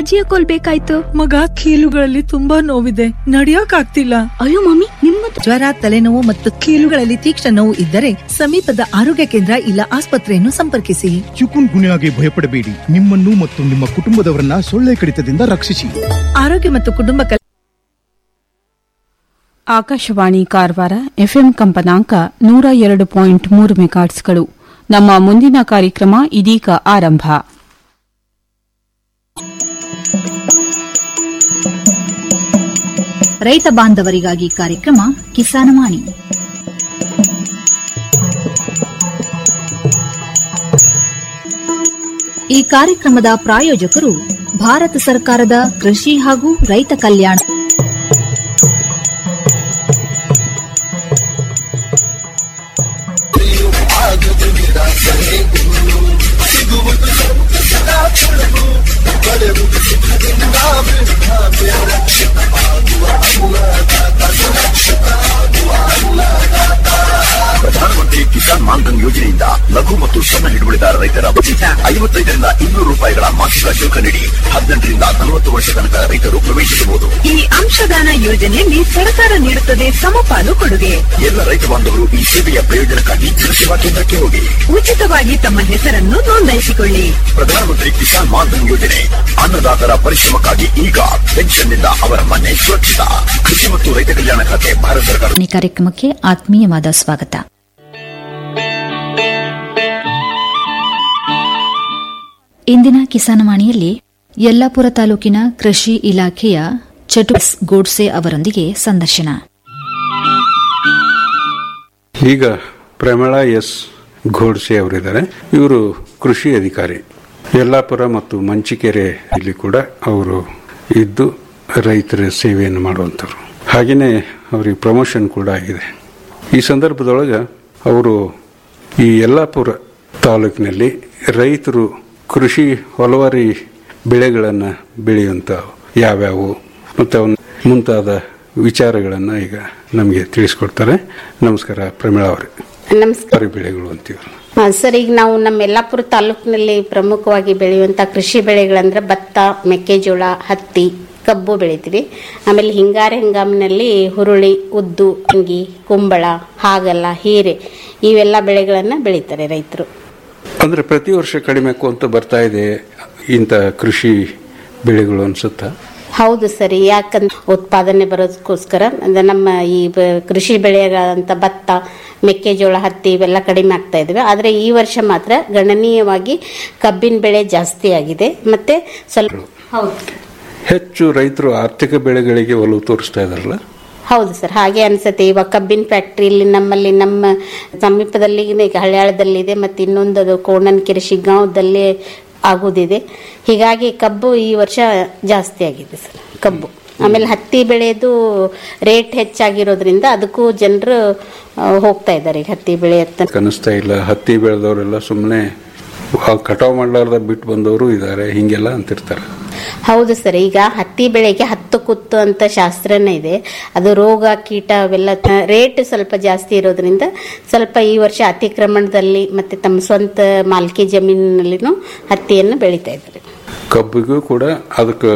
ಅಜ್ಜಿಯ ಕೊಲ್ಬೇಕಾಯ್ತು ಮಗ ಕೀಲುಗಳಲ್ಲಿ ತುಂಬಾ ನೋವಿದೆ ನಡಿಯಕ್ ಆಗ್ತಿಲ್ಲ ಅಯ್ಯೋ ಮಮ್ಮಿ ನಿಮ್ಮದು ಜ್ವರ ತಲೆನೋವು ಮತ್ತು ಕೀಲುಗಳಲ್ಲಿ ತೀಕ್ಷ್ಣ ನೋವು ಇದ್ದರೆ ಸಮೀಪದ ಆರೋಗ್ಯ ಕೇಂದ್ರ ಇಲ್ಲ ಆಸ್ಪತ್ರೆಯನ್ನು ಸಂಪರ್ಕಿಸಿ ಚಿಕುನ್ ಗುನ್ಯಾಗೆ ಭಯಪಡಬೇಡಿ ನಿಮ್ಮನ್ನು ಮತ್ತು ನಿಮ್ಮ ಕುಟುಂಬದವರನ್ನ ಸೊಳ್ಳೆ ಕಡಿತದಿಂದ ರಕ್ಷಿಸಿ ಆರೋಗ್ಯ ಮತ್ತು ಕುಟುಂಬ ಕಲ್ಯಾಣ ಆಕಾಶವಾಣಿ ಕಾರವಾರ ಎಫ್ಎಂ ಕಂಪನಾಂಕ ನೂರ ಎರಡು ಪಾಯಿಂಟ್ ಮೂರು ಮೆಗಾಟ್ಸ್ಗಳು ನಮ್ಮ ಮುಂದಿನ ಕಾರ್ಯಕ್ರಮ ಇದೀಗ ಆರಂಭ ರೈತ ಬಾಂಧವರಿಗಾಗಿ ಕಾರ್ಯಕ್ರಮ ಕಿಸಾನವಾಣಿ ಈ ಕಾರ್ಯಕ್ರಮದ ಪ್ರಾಯೋಜಕರು ಭಾರತ ಸರ್ಕಾರದ ಕೃಷಿ ಹಾಗೂ ರೈತ ಕಲ್ಯಾಣ ಪ್ರಧಾನಮಂತ್ರಿ ಕಿಸಾನ್ ಮಾನ್ಧನ್ ಯೋಜನೆಯಿಂದ ಲಘು ಮತ್ತು ಸಣ್ಣ ಹಿಡುವಳಿದಾರ ರೈತರ ಐವತ್ತೈದರಿಂದ ಇನ್ನೂರು ರೂಪಾಯಿಗಳ ಮಾಸಿಕ ಶುಲ್ಕ ನೀಡಿ ಹದಿನೆಂಟರಿಂದ ನಲವತ್ತು ವರ್ಷ ತನಕ ರೈತರು ಪ್ರವೇಶಿಸಬಹುದು ಈ ಅಂಶದಾನ ಯೋಜನೆಯಲ್ಲಿ ಸರ್ಕಾರ ನೀಡುತ್ತದೆ ಸಮಪಾಲು ಕೊಡುಗೆ ಎಲ್ಲ ರೈತ ಬಾಂಧವರು ಈ ಸೇವೆಯ ಪ್ರಯೋಜನಕ್ಕಾಗಿ ಜನಸೇವಾ ಕೇಂದ್ರಕ್ಕೆ ಹೋಗಿ ಉಚಿತವಾಗಿ ತಮ್ಮ ಹೆಸರನ್ನು ನೋಂದಾಯಿಸಿಕೊಳ್ಳಿ ಪ್ರಧಾನಮಂತ್ರಿ ಕಿಸಾನ್ ಮಾನ್ಧನ್ ಯೋಜನೆ ಅನ್ನದಾತರ ಪರಿಶ್ರಮಕ್ಕಾಗಿ ಈಗ ಪೆನ್ಷನ್ನಿಂದ ಅವರ ಮನೆ ಸುರಕ್ಷಿತ ಕೃಷಿ ಮತ್ತು ರೈತ ಕಲ್ಯಾಣ ಖಾತೆ ಭಾರತ ಸರ್ಕಾರ ಈ ಕಾರ್ಯಕ್ರಮಕ್ಕೆ ಆತ್ಮೀಯವಾದ ಸ್ವಾಗತ ಇಂದಿನ ಕಿಸಾನವಾಣಿಯಲ್ಲಿ ಯಲ್ಲಾಪುರ ತಾಲೂಕಿನ ಕೃಷಿ ಇಲಾಖೆಯ ಚಟು ಗೋಡ್ಸೆ ಅವರೊಂದಿಗೆ ಸಂದರ್ಶನ ಈಗ ಪ್ರಮೀಳಾ ಎಸ್ ಘೋಡ್ಸೆ ಅವರಿದ್ದಾರೆ ಇವರು ಕೃಷಿ ಅಧಿಕಾರಿ ಯಲ್ಲಾಪುರ ಮತ್ತು ಮಂಚಿಕೆರೆ ಇಲ್ಲಿ ಕೂಡ ಅವರು ಇದ್ದು ರೈತರ ಸೇವೆಯನ್ನು ಮಾಡುವಂಥವ್ರು ಹಾಗೆಯೇ ಅವರಿಗೆ ಪ್ರಮೋಷನ್ ಕೂಡ ಆಗಿದೆ ಈ ಸಂದರ್ಭದೊಳಗೆ ಅವರು ಈ ಯಲ್ಲಾಪುರ ತಾಲೂಕಿನಲ್ಲಿ ರೈತರು ಕೃಷಿ ಹಲವಾರಿ ಬೆಳೆಗಳನ್ನು ಬೆಳೆಯುವಂಥ ಯಾವ್ಯಾವು ಮತ್ತು ಅವನ್ನ ಮುಂತಾದ ವಿಚಾರಗಳನ್ನು ಈಗ ನಮಗೆ ತಿಳಿಸ್ಕೊಡ್ತಾರೆ ನಮಸ್ಕಾರ ಪ್ರಮೀಳಾ ಅವರೇ ನಮಸ್ಕಾರ ಬೆಳೆಗಳು ಅಂತೀವಿ ಆ, ಸರ್ ಈಗ ನಾವು ನಮ್ಮ ಯಲ್ಲಾಪುರ ತಾಲೂಕಿನಲ್ಲಿ ಪ್ರಮುಖವಾಗಿ ಬೆಳೆಯುವಂತ ಕೃಷಿ ಬೆಳೆಗಳಂದ್ರೆ ಭತ್ತ ಮೆಕ್ಕೆಜೋಳ ಹತ್ತಿ ಕಬ್ಬು ಬೆಳಿತೀವಿ ಆಮೇಲೆ ಹಿಂಗಾರಿ ಹಂಗಾಮಿನಲ್ಲಿ ಹುರುಳಿ ಉದ್ದು ಅಂಗಿ ಕುಂಬಳ ಹಾಗಲ್ಲ ಹೀರೆ ಇವೆಲ್ಲ ಬೆಳೆಗಳನ್ನ ಬೆಳೀತಾರೆ ರೈತರು ಅಂದ್ರೆ ಪ್ರತಿ ವರ್ಷ ಕಡಿಮೆ ಅಂತ ಬರ್ತಾ ಇದೆ ಇಂಥ ಕೃಷಿ ಬೆಳೆಗಳು ಅನ್ಸುತ್ತಾ ಹೌದು ಸರಿ ಯಾಕಂದ್ರೆ ಉತ್ಪಾದನೆ ಬರೋದಕ್ಕೋಸ್ಕರ ಅಂದ್ರೆ ನಮ್ಮ ಈ ಬ- ಕೃಷಿ ಬೆಳೆಗಳಂತ ಭತ್ತ ಮೆಕ್ಕೆಜೋಳ ಹತ್ತಿ ಇವೆಲ್ಲ ಕಡಿಮೆ ಆಗ್ತಾ ಇದಾವೆ ಆದರೆ ಈ ವರ್ಷ ಮಾತ್ರ ಗಣನೀಯವಾಗಿ ಕಬ್ಬಿನ ಬೆಳೆ ಜಾಸ್ತಿ ಆಗಿದೆ ಮತ್ತೆ ಸ್ವಲ್ಪ ಹೌದು ಹೆಚ್ಚು ರೈತರು ಆರ್ಥಿಕ ಬೆಳೆಗಳಿಗೆ ಒಲವು ತೋರಿಸ್ತಾ ಇದಾರಲ್ಲ ಹೌದು ಸರ್ ಹಾಗೆ ಅನ್ಸುತ್ತೆ ಇವಾಗ ಕಬ್ಬಿನ ಫ್ಯಾಕ್ಟ್ರಿ ಇಲ್ಲಿ ನಮ್ಮಲ್ಲಿ ನಮ್ಮ ಸಮೀಪದಲ್ಲಿ ಈಗ ಹಳ್ಯಾಳದಲ್ಲಿದೆ ಮತ್ತೆ ಇನ್ನೊಂದು ಅದು ಕೋಣನಕೆರೆ ಶಿಗ್ಗಾಂವದಲ್ಲಿ ಆಗುದಿದೆ ಹೀಗಾಗಿ ಕಬ್ಬು ಈ ವರ್ಷ ಜಾಸ್ತಿ ಆಗಿದೆ ಸರ್ ಕಬ್ಬು ಆಮೇಲೆ ಹತ್ತಿ ಬೆಳೆದು ರೇಟ್ ಹೆಚ್ಚಾಗಿರೋದ್ರಿಂದ ಅದಕ್ಕೂ ಜನರು ಹೋಗ್ತಾ ಇದ್ದಾರೆ ಈಗ ಹತ್ತಿ ಬೆಳೆ ಹತ್ತ ಕನಿಸ್ತಾ ಇಲ್ಲ ಹತ್ತಿ ಬೆಳೆದವರೆಲ್ಲ ಸುಮ್ಮನೆ ಕಟಾವ್ ಮಾಡ್ಲಾರ್ದ ಬಿಟ್ಟು ಬಂದವರು ಇದ್ದಾರೆ ಹಿಂಗೆಲ್ಲ ಅಂತಿರ್ತಾರೆ ಹೌದು ಸರ್ ಈಗ ಹತ್ತಿ ಬೆಳೆಗೆ ಹತ್ತು ಕುತ್ತು ಅಂತ ಶಾಸ್ತ್ರನೇ ಇದೆ ಅದು ರೋಗ ಕೀಟ ಅವೆಲ್ಲ ರೇಟ್ ಸ್ವಲ್ಪ ಜಾಸ್ತಿ ಇರೋದ್ರಿಂದ ಸ್ವಲ್ಪ ಈ ವರ್ಷ ಅತಿಕ್ರಮಣದಲ್ಲಿ ಮತ್ತೆ ತಮ್ಮ ಸ್ವಂತ ಮಾಲ್ಕಿ ಜಮೀನಿನಲ್ಲಿನೂ ಹತ್ತಿಯನ್ನು ಬೆಳೀತಾ ಇದ್ದಾರೆ ಕಬ್ಬಿಗೂ ಕೂಡ ಅದಕ್ಕೆ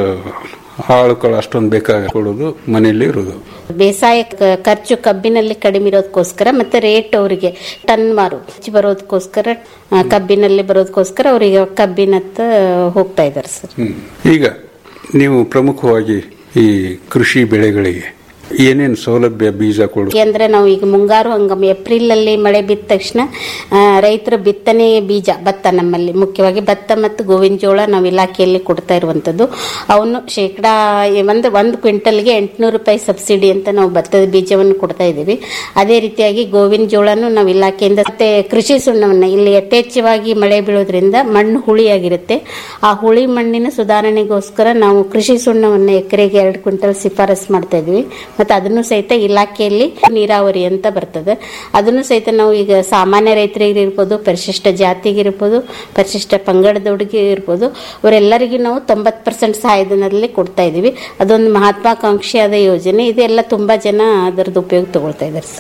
ಆಳುಗಳು ಅಷ್ಟೊಂದು ಬೇಕಾಗೊಳ್ಳೋದು ಮನೆಯಲ್ಲಿ ಇರೋದು ಬೇಸಾಯ ಕ- ಖರ್ಚು ಕಬ್ಬಿನಲ್ಲಿ ಕಡಿಮೆ ಇರೋದಕ್ಕೋಸ್ಕರ ಮತ್ತೆ ರೇಟ್ ಅವರಿಗೆ ಟನ್ ಮಾರು ಹೆಚ್ಚು ಬರೋದಕ್ಕೋಸ್ಕರ ಆ, ಕಬ್ಬಿನಲ್ಲಿ ಬರೋದಕ್ಕೋಸ್ಕರ ಅವರಿಗೆ ಕಬ್ಬಿನತ್ತ ಹೋಗ್ತಾ ಇದ್ದಾರೆ ಸರ್ ಹ್ಮ್. ಈಗ ನೀವು ಪ್ರಮುಖವಾಗಿ ಈ ಕೃಷಿ ಬೆಳೆಗಳಿಗೆ ಏನೇನು ಸೌಲಭ್ಯ ಬೀಜ ಕೊಡು ಅಂದ್ರೆ ನಾವು ಈಗ ಮುಂಗಾರು ಹಂಗಾಮು ಏಪ್ರಿಲ್ ಅಲ್ಲಿ ಮಳೆ ಬಿದ್ದ ತಕ್ಷಣ ಆ, ರೈತರು ಬಿತ್ತನೆ ಬೀಜ ಭತ್ತ ನಮ್ಮಲ್ಲಿ ಮುಖ್ಯವಾಗಿ ಭತ್ತ ಮತ್ತು ಗೋವಿನ ಜೋಳ ನಾವು ಇಲಾಖೆಯಲ್ಲಿ ಕೊಡ್ತಾ ಇರುವಂತದ್ದು ಅವನು ಶೇಕಡಾ ಒಂದು ಒಂದು ಕ್ವಿಂಟಲ್ಗೆ ಎಂಟುನೂರು ರೂಪಾಯಿ ಸಬ್ಸಿಡಿ ಅಂತ ನಾವು ಭತ್ತದ ಬೀಜವನ್ನು ಕೊಡ್ತಾ ಇದ್ದೀವಿ ಅದೇ ರೀತಿಯಾಗಿ ಗೋವಿನ ಜೋಳನು ನಾವು ಇಲಾಖೆಯಿಂದ ಮತ್ತೆ ಕೃಷಿ ಸುಣ್ಣವನ್ನ ಇಲ್ಲಿ ಯಥೇಚ್ಛವಾಗಿ ಮಳೆ ಬೀಳೋದ್ರಿಂದ ಮಣ್ಣು ಹುಳಿಯಾಗಿರುತ್ತೆ ಆ ಹುಳಿ ಮಣ್ಣಿನ ಸುಧಾರಣೆಗೋಸ್ಕರ ನಾವು ಕೃಷಿ ಸುಣ್ಣವನ್ನು ಎಕರೆಗೆ ಎರಡು ಕ್ವಿಂಟಲ್ ಶಿಫಾರಸ್ ಮಾಡ್ತಾ ಇದ್ವಿ ಮತ್ತೆ ಅದನ್ನು ಸಹಿತ ಇಲಾಖೆಯಲ್ಲಿ ನೀರಾವರಿ ಅಂತ ಬರ್ತದೆ ಅದನ್ನು ಸಹಿತ ನಾವು ಈಗ ಸಾಮಾನ್ಯ ರೈತರಿಗೆ ಇರ್ಬೋದು ಪರಿಶಿಷ್ಟ ಜಾತಿಗೆ ಇರ್ಬೋದು ಪರಿಶಿಷ್ಟ ಪಂಗಡದವ್ರಿಗೆ ಇರ್ಬೋದು ಅವರೆಲ್ಲರಿಗೂ ನಾವು ತೊಂಬತ್ತು ಪರ್ಸೆಂಟ್ ಸಹಾಯಧನದಲ್ಲಿ ಕೊಡ್ತಾ ಇದೀವಿ ಅದೊಂದು ಮಹತ್ವಾಕಾಂಕ್ಷಿಯಾದ ಯೋಜನೆ ಇದೆಲ್ಲ ತುಂಬಾ ಜನ ಅದರದ್ದು ಉಪಯೋಗ ತಗೊಳ್ತಾ ಇದ್ದಾರೆ ಸರ್